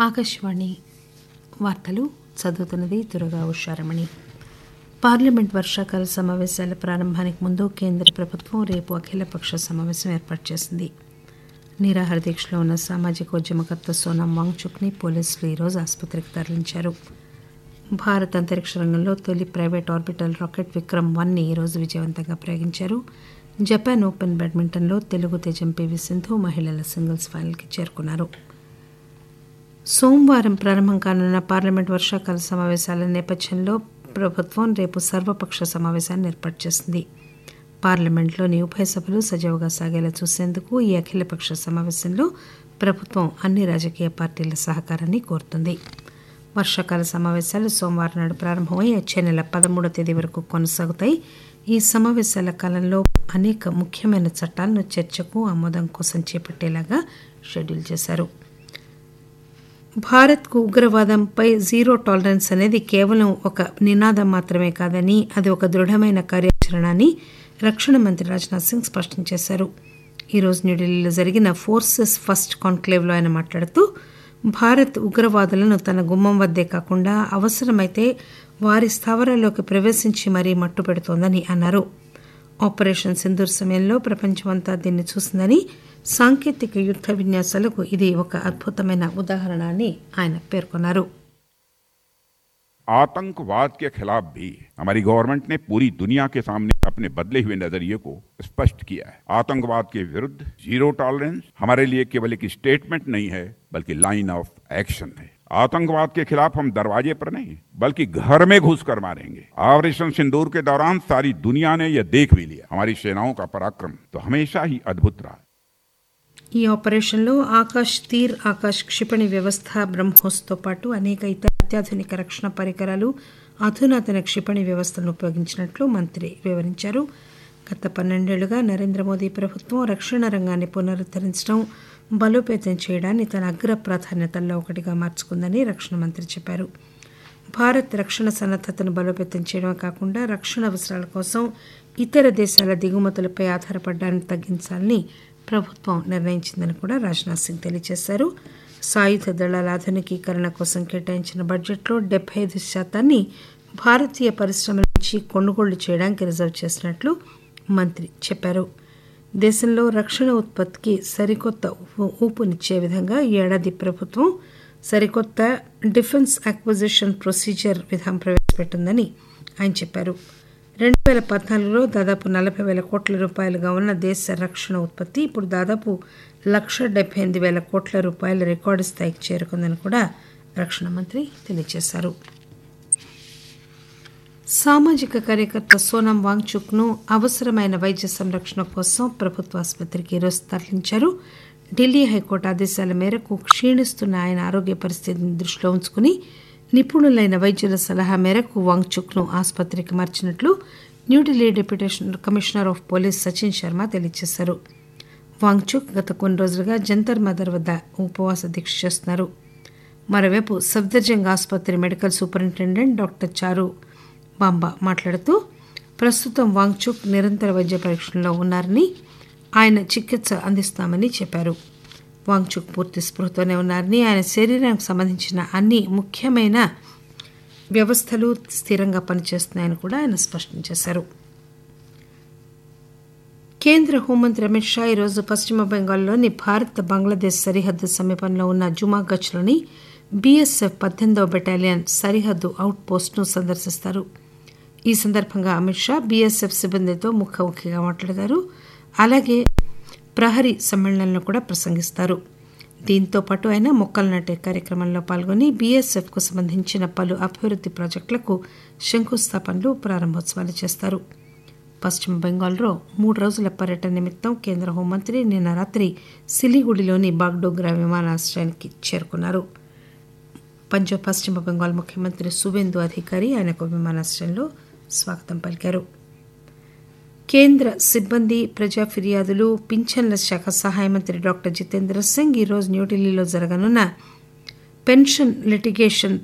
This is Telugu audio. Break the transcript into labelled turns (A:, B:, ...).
A: ఆకాశవాణి వార్తలు చదువుతున్నది దురగా ఉషారమణి పార్లమెంట్ వర్షాకాల సమావేశాల ప్రారంభానికి ముందు కేంద్ర ప్రభుత్వం రేపు అఖిలపక్ష సమావేశం ఏర్పాటు చేసింది నిరాహార దీక్షలో ఉన్న సామాజిక ఉద్యమకర్త సోనం వాంగ్చుక్ని పోలీసులు ఈరోజు ఆసుపత్రికి తరలించారు భారత్ అంతరిక్ష రంగంలో తొలి private orbital rocket Vikram one ని ఈరోజు విజయవంతంగా ప్రయోగించారు జపాన్ ఓపెన్ బ్యాడ్మింటన్లో తెలుగు తేజం పివి సింధు మహిళల సింగిల్స్ ఫైనల్కి చేరుకున్నారు సోమవారం ప్రారంభం కానున్న పార్లమెంట్ వర్షాకాల సమావేశాల నేపథ్యంలో ప్రభుత్వం రేపు సర్వపక్ష సమావేశాన్ని ఏర్పాటు చేసింది పార్లమెంట్లోని ఉభయ సభలు సజావుగా సాగేలా చూసేందుకు ఈ అఖిలపక్ష సమావేశంలో ప్రభుత్వం అన్ని రాజకీయ పార్టీల సహకారాన్ని కోరుతుంది వర్షాకాల సమావేశాలు సోమవారం నాడు ప్రారంభమై వచ్చే నెల పదమూడో తేదీ వరకు కొనసాగుతాయి ఈ సమావేశాల కాలంలో అనేక ముఖ్యమైన చట్టాలను చర్చకు ఆమోదం కోసం చేపట్టేలాగా షెడ్యూల్ చేశారు భారత్కు ఉగ్రవాదంపై జీరో టాలరెన్స్ అనేది కేవలం ఒక నినాదం మాత్రమే కాదని అది ఒక దృఢమైన కార్యాచరణ అని రక్షణ మంత్రి రాజ్నాథ్ సింగ్ స్పష్టం చేశారు ఈరోజు న్యూఢిల్లీలో జరిగిన ఫోర్సెస్ ఫస్ట్ కాన్క్లేవ్లో ఆయన మాట్లాడుతూ భారత్ ఉగ్రవాదులను తన గుమ్మం వద్దే కాకుండా అవసరమైతే వారి స్థావరాల్లోకి ప్రవేశించి మరీ మట్టుపెడుతోందని అన్నారు ఆపరేషన్ సింధూర్ సమయంలో ప్రపంచమంతా దీన్ని చూసిందని సాంకేతిక యుద్ద విన్యాసాలకు ఇది ఒక అద్భుతమైన ఉదాహరణ అని ఆయన పేర్కొన్నారు
B: आतंकवाद के खिलाफ भी हमारी गवर्नमेंट ने पूरी दुनिया के सामने अपने बदले हुए नजरिए को स्पष्ट किया है आतंकवाद के विरुद्ध जीरो टॉलरेंस हमारे लिए केवल एक स्टेटमेंट नहीं है बल्कि लाइन ऑफ एक्शन है आतंकवाद के खिलाफ हम दरवाजे पर नहीं बल्कि घर में घुसकर मारेंगे ऑपरेशन सिंदूर के दौरान सारी दुनिया ने यह देख भी लिया हमारी सेनाओं का पराक्रम तो हमेशा ही अद्भुत रहा
A: ఈ ఆపరేషన్లో ఆకాశ్ తీర్ ఆకాశ్ క్షిపణి వ్యవస్థ బ్రహ్మోస్తో పాటు అనేక ఇతర అత్యాధునిక రక్షణ పరికరాలు అధునాతన క్షిపణి వ్యవస్థలను ఉపయోగించినట్లు మంత్రి వివరించారు గత పన్నెండేళ్లుగా నరేంద్ర మోదీ ప్రభుత్వం రక్షణ రంగాన్ని పునరుద్దరించడం బలోపేతం చేయడాన్ని తన అగ్ర ప్రాధాన్యతల్లో ఒకటిగా మార్చుకుందని రక్షణ మంత్రి చెప్పారు భారత్ రక్షణ సన్నద్దతను బలోపేతం చేయడమే కాకుండా రక్షణ అవసరాల కోసం ఇతర దేశాల దిగుమతులపై ఆధారపడడాన్ని తగ్గించాలని ప్రభుత్వం నిర్ణయించిందని కూడా రాజ్నాథ్ సింగ్ తెలియజేశారు సాయుధ దళాల ఆధునికీకరణ కోసం కేటాయించిన బడ్జెట్లో డెబ్బై ఐదు శాతాన్ని భారతీయ పరిశ్రమల నుంచి కొనుగోళ్లు చేయడానికి రిజర్వ్ చేసినట్లు మంత్రి చెప్పారు దేశంలో రక్షణ ఉత్పత్తికి సరికొత్త ఊపు- ఊపునిచ్చే విధంగా ఈ ఏడాది ప్రభుత్వం సరికొత్త డిఫెన్స్ అక్విజిషన్ ప్రొసీజర్ విధానం ప్రవేశపెట్టిందని ఆయన చెప్పారు రెండు వేల పద్నాలుగులో దాదాపు నలభై వేల కోట్ల రూపాయలుగా ఉన్న దేశ రక్షణ ఉత్పత్తి ఇప్పుడు దాదాపు లక్ష డెబ్బై ఎనిమిది వేల కోట్ల రూపాయల రికార్డు స్థాయికి చేరుకుందని కూడా రక్షణ మంత్రి తెలియజేశారు సామాజిక కార్యకర్త సోనం వాంగ్చుక్ను అవసరమైన వైద్య సంరక్షణ కోసం ప్రభుత్వ ఆసుపత్రికి ఈరోజు తరలించారు ఢిల్లీ హైకోర్టు ఆదేశాల మేరకు క్షీణిస్తున్న ఆయన ఆరోగ్య పరిస్థితిని దృష్టిలో ఉంచుకుని నిపుణులైన వైద్యుల సలహా మేరకు వాంగ్చుక్ను ఆసుపత్రికి మార్చినట్లు New Delhi deputation commissioner of police Sachin Sharma తెలియజేశారు వాంగ్చుక్ గత కొన్ని రోజులుగా జంతర్ మదర్ వద్ద ఉపవాస దీక్ష చేస్తున్నారు మరోవైపు సఫ్దర్జంగ్ ఆసుపత్రి మెడికల్ సూపరింటెండెంట్ డాక్టర్ చారు బాంబా మాట్లాడుతూ ప్రస్తుతం వాంగ్చుక్ నిరంతర వైద్య పరీక్షల్లో ఉన్నారని ఆయన చికిత్స అందిస్తామని చెప్పారు వాంగ్చుక్ పూర్తి స్పృహతోనే ఉన్నారని ఆయన శరీరానికి సంబంధించిన అన్ని ముఖ్యమైన వ్యవస్థలు స్థిరంగా పనిచేస్తున్నాయని కూడా ఆయన స్పష్టం చేశారు కేంద్ర హోంమంత్రి అమిత్ షా ఈరోజు పశ్చిమ బెంగాల్లోని భారత్ బంగ్లాదేశ్ సరిహద్దు సమీపంలో ఉన్న జుమాగచ్లోని బీఎస్ఎఫ్ పద్దెనిమిదవ బెటాలియన్ సరిహద్దు అవుట్ పోస్ట్ను సందర్శిస్తారు ఈ సందర్భంగా అమిత్ షా బీఎస్ఎఫ్ సిబ్బందితో ముఖాముఖిగా మాట్లాడతారు అలాగే ప్రహరీ సమ్మేళనంలో కూడా ప్రసంగిస్తారు దీంతో పాటు ఆయన మొక్కలు నాటే కార్యక్రమంలో పాల్గొని బీఎస్ఎఫ్కు సంబంధించిన పలు అభివృద్ధి ప్రాజెక్టులకు శంకుస్థాపనలు ప్రారంభోత్సవాలు చేస్తారు పశ్చిమ బెంగాల్లో మూడు రోజుల పర్యటన నిమిత్తం కేంద్ర హోంమంత్రి నిన్న రాత్రి సిలిగుడిలోని బాగ్డోగ్రా విమానాశ్రయానికి చేరుకున్నారు పంజాబ్ పశ్చిమ బెంగాల్ ముఖ్యమంత్రి సువేందు అధికారి ఆయనకు విమానాశ్రయంలో స్వాగతం పలికారు కేంద్ర సిబ్బంది ప్రజా ఫిర్యాదులు పింఛన్ల శాఖ సహాయ మంత్రి డాక్టర్ జితేంద్ర సింగ్ ఈరోజు న్యూఢిల్లీలో జరగనున్న పెన్షన్ లిటిగేషన్